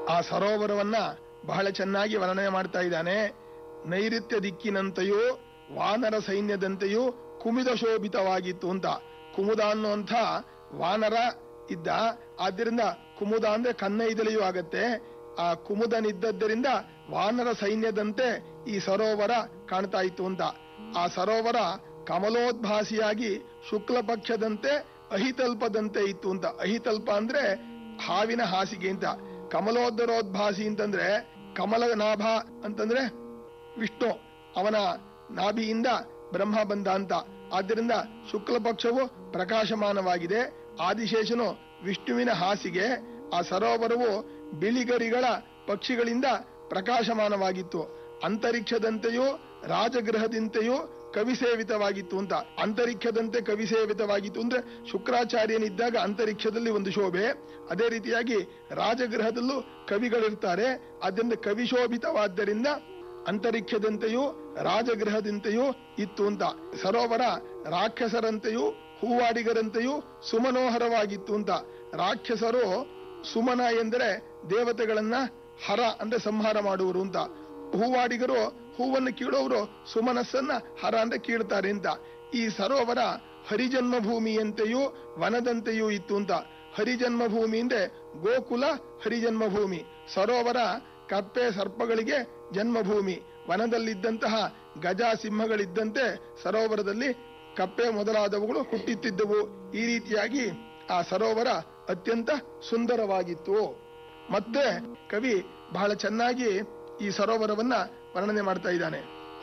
ಆ ಸರೋವರವನ್ನ ಬಹಳ ಚೆನ್ನಾಗಿ ವರ್ಣನೆ ಮಾಡ್ತಾ ಇದ್ದಾನೆ ನೈಋತ್ಯ ದಿಕ್ಕಿನಂತೆಯೂ ವಾನರ ಸೈನ್ಯದಂತೆಯೂ ಕುಮಿದ ಶೋಭಿತವಾಗಿತ್ತು ಅಂತ ಕುಮುದ ಅನ್ನುವಂಥ ವಾನರ ಇದ್ದ ಆದ್ದರಿಂದ ಕುಮುದ ಅಂದ್ರೆ ಕನ್ನೈದಲೆಯೂ ಆಗತ್ತೆ ಆ ಕುಮುದನಿದ್ದದ್ದರಿಂದ ವಾನರ ಸೈನ್ಯದಂತೆ ಈ ಸರೋವರ ಕಾಣ್ತಾ ಇತ್ತು ಅಂತ ಆ ಸರೋವರ ಕಮಲೋದ್ಭಾಸಿಯಾಗಿ ಶುಕ್ಲ ಪಕ್ಷದಂತೆ ಅಹಿತಲ್ಪದಂತೆ ಇತ್ತು ಅಂತ ಅಹಿತಲ್ಪ ಅಂದ್ರೆ ಹಾವಿನ ಹಾಸಿಗೆ ಅಂತ ಕಮಲೋದರೋದ್ಭಾಸಿ ಅಂತಂದ್ರೆ ಕಮಲ ನಾಭ ಅಂತಂದ್ರೆ ವಿಷ್ಣು ಅವನ ನಾಭಿಯಿಂದ ಬ್ರಹ್ಮ ಬಂದ ಅಂತ ಆದ್ದರಿಂದ ಶುಕ್ಲ ಪಕ್ಷವು ಪ್ರಕಾಶಮಾನವಾಗಿದೆ ಆದಿಶೇಷನು ವಿಷ್ಣುವಿನ ಹಾಸಿಗೆ ಆ ಸರೋವರವು ಬಿಳಿಗರಿಗಳ ಪಕ್ಷಿಗಳಿಂದ ಪ್ರಕಾಶಮಾನವಾಗಿತ್ತು ಅಂತರಿಕ್ಷದಂತೆಯೂ ರಾಜಗೃಹದಂತೆಯೂ ಕವಿಸೇವಿತವಾಗಿತ್ತು ಅಂತ ಅಂತರಿಕ್ಷದಂತೆ ಕವಿಸೇವಿತವಾಗಿತ್ತು ಅಂದ್ರೆ ಶುಕ್ರಾಚಾರ್ಯನಿದ್ದಾಗ ಅಂತರಿಕ್ಷದಲ್ಲಿ ಒಂದು ಶೋಭೆ ಅದೇ ರೀತಿಯಾಗಿ ರಾಜಗೃಹದಲ್ಲೂ ಕವಿಗಳಿರ್ತಾರೆ ಅದರಿಂದ ಕವಿಶೋಭಿತವಾದ್ದರಿಂದ ಅಂತರಿಕ್ಷದಂತೆಯೂ ರಾಜಗೃಹದಂತೆಯೂ ಇತ್ತು ಅಂತ ಸರೋವರ ರಾಕ್ಷಸರಂತೆಯೂ ಹೂವಾಡಿಗರಂತೆಯೂ ಸುಮನೋಹರವಾಗಿತ್ತು ಅಂತ ರಾಕ್ಷಸರು ಸುಮನ ಎಂದರೆ ದೇವತೆಗಳನ್ನ ಹರ ಅಂದ್ರೆ ಸಂಹಾರ ಮಾಡುವರು ಅಂತ ಹೂವಾಡಿಗರು ಹೂವನ್ನು ಕೀಳೋರು ಸುಮನಸ್ಸನ್ನ ಹರ ಅಂದ್ರೆ ಕೀಳ್ತಾರೆ ಅಂತ ಈ ಸರೋವರ ಹರಿಜನ್ಮ ಭೂಮಿಯಂತೆಯೂ ವನದಂತೆಯೂ ಇತ್ತು ಅಂತ ಹರಿಜನ್ಮ ಭೂಮಿ ಅಂದ್ರೆ ಗೋಕುಲ ಹರಿಜನ್ಮ ಭೂಮಿ ಸರೋವರ ಕಪ್ಪೆ ಸರ್ಪಗಳಿಗೆ ಜನ್ಮಭೂಮಿ ವನದಲ್ಲಿದ್ದಂತಹ ಗಜ ಸಿಂಹಗಳಿದ್ದಂತೆ ಸರೋವರದಲ್ಲಿ ಕಪ್ಪೆ ಮೊದಲಾದವುಗಳು ಹುಟ್ಟುತ್ತಿದ್ದವು ಈ ರೀತಿಯಾಗಿ ಆ ಸರೋವರ ಅತ್ಯಂತ ಸುಂದರವಾಗಿತ್ತು ಮತ್ತೆ ಕವಿ ಬಹಳ ಚೆನ್ನಾಗಿ ಈ ಸರೋವರವನ್ನ ವರ್ಣನೆ ಮಾಡ್ತಾ ಇದ್ದಾನೆ